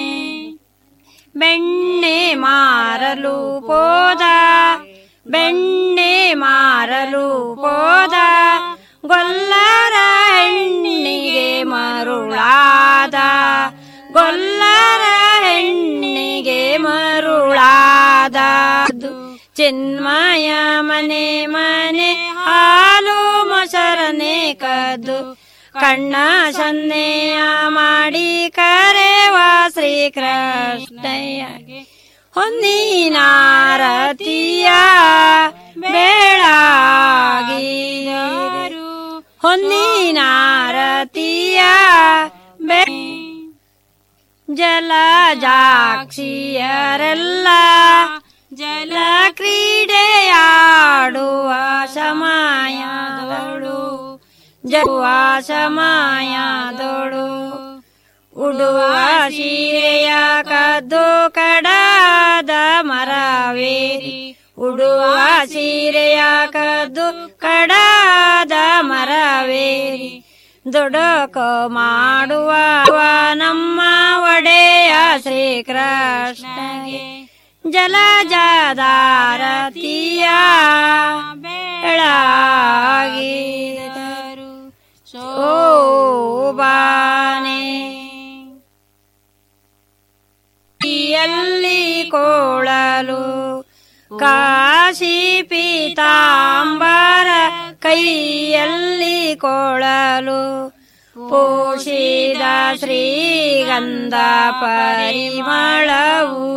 ಬೆಣ್ಣೆ ಮಾರಲು ಪೋದ ಬೆಣ್ಣೆ ಮಾರಲು ಪೋದ ಗೊಲ್ಲರ ಹೆಣ್ಣಿಗೆ ಮರುಳಾದ ಗೊಲ್ಲರ ಹೆಣ್ಣಿಗೆ ಮರುಳಾದ ಚಿನ್ಮಯ ಮನೆ ಮನೆ ಹಾಲು ಮೊಸರನೆ ಕದ್ದು ಕಣ್ಣ ಸನ್ನೆಯ ಮಾಡಿ ಕರೆವ ಶ್ರೀಕೃಷ್ಣಯ್ಯಗೆ ಹೊನ್ನಿನಾರತಿಯ ಬೇಳಾಗಿರು ಹೊನ್ನಿನಾರತಿಯ ಬೇ ಜಲಜಾಕ್ಷಿಯರೆಲ್ಲ ಜಲ ಕ್ರೀಡೆಯಾಡುವ ಸಮಯದೊಳು ಜರುವ ಸಮಯದೊಳು ಉಡುವ ಸೀರೆಯ ಕದ್ದು ಕಡದ ಮರವೇರಿ ಉಡುವ ಸೀರೆಯ ಕದ್ದು ಕಡದ ಮರವೇರಿ ದುಡುಕ ಮಾಡುವ ನಮ್ಮ ಒಡೆಯ ಶ್ರೀಕೃಷ್ಣಗೆ ಜಲಜದಾರತಿಯ ಬೆಳಗಿದರು ಶೋಭಾನೆ ಯಲ್ಲಿ ಕೋಳಲು ಕಾಶಿ ಪೀತಾಂಬರ ಕೈಯಲ್ಲಿ ಕೋಳಲು ಪೋಷಿದ ಶ್ರೀಗಂಧ ಪರಿಮಳವು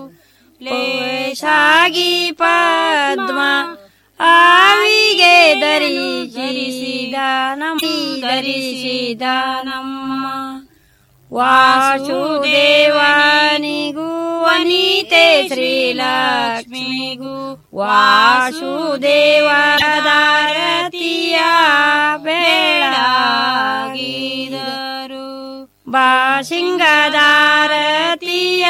ಲೇಷಾಗಿ ಪದ್ಮ ಆವಿಗೆ ಧರಿಸಿದ ನಮ್ಮ ಧರಿಸಿದ ನಮ್ಮ ವಾಸುದೇವನಿಗೂ ವನಿತೆ ಶ್ರೀಲಕ್ಷ್ಮಿಗೂ ವಾಸುದೇವದಾರತಿಯ ಬೆಳಗಿದರು ಬಾಸಿಂಗದಾರತಿಯ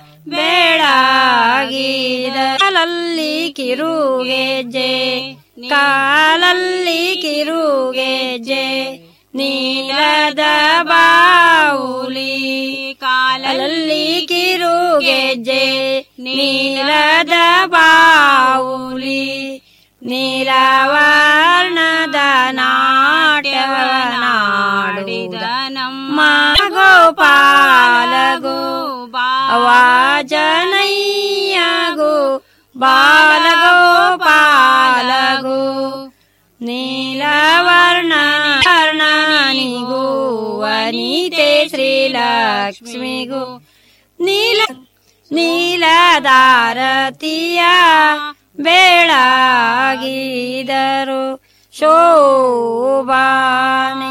ಬೆಳಗಿದಲ್ಲಿ ಕಿರುಗೆಜೆ ಕಾಲಲ್ಲಿ ಕಿರುಗೆಜೆ ನೀಲದ ಬಾವುಲಿ ಕಾಲಲ್ಲಿ ಕಿರುಗೆಜ್ಜೆ ನೀಲದ ಬಾವುಲಿ ನೀಲವರ್ಣದ ನಾಟ್ಯವನಾಡಿದ ನಮ್ಮ ಗೋಪಾಲಗೋ ವಾಜನಯ್ಯಗೋ ಬಾಲಗೋಪಾಲಗೋ ನೀಲವರ್ಣ ವರ್ಣನಿಗೂ ವನಿತೆ ಶ್ರೀಲಕ್ಷ್ಮಿಗೂ ನೀಲ ನೀಲದಾರತಿಯ ಬೆಳಗಿದರು ಶೋಭಾನೆ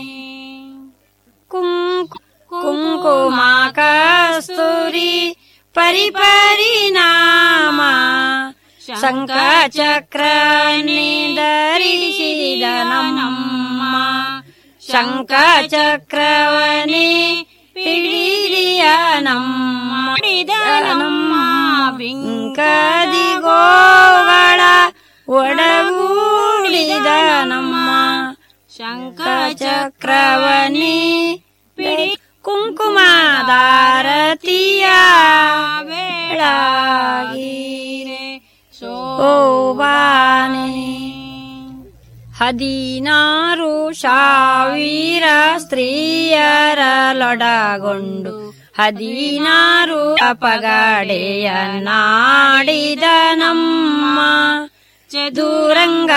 ಕುಂಕು ಕುಂಕುಮ ಕಸ್ತೂರಿ ಪರಿಪರಿಣಾಮ ಶಂಖ ಚಕ್ರ ಧರಿಸಿದ ನಮ್ಮ ಶಂಖ ಚಕ್ರವನೇ ಪಿಡಿರಿಯ ನಮ್ಮ ನಮ್ಮ ಬಿಂಕದಿ ಗೋಗಳ ಒಡಗೂಡಿದ ನಮ್ಮ ಶಂಖ ಚಕ್ರವನೇ ಪಿಡಿ ಕುಂಕುಮದಾರತಿಯ ಬೆಳಗಿರೆ ಶೋಭಾನೆ ಹದಿನಾರು ಸಾವಿರ ಸ್ತ್ರೀಯರಲೊಡಗೊಂಡು ಹದಿನಾರು ಅಪಗಡೆಯ ನಾಡಿದ ನಮ್ಮ ಚದುರಂಗ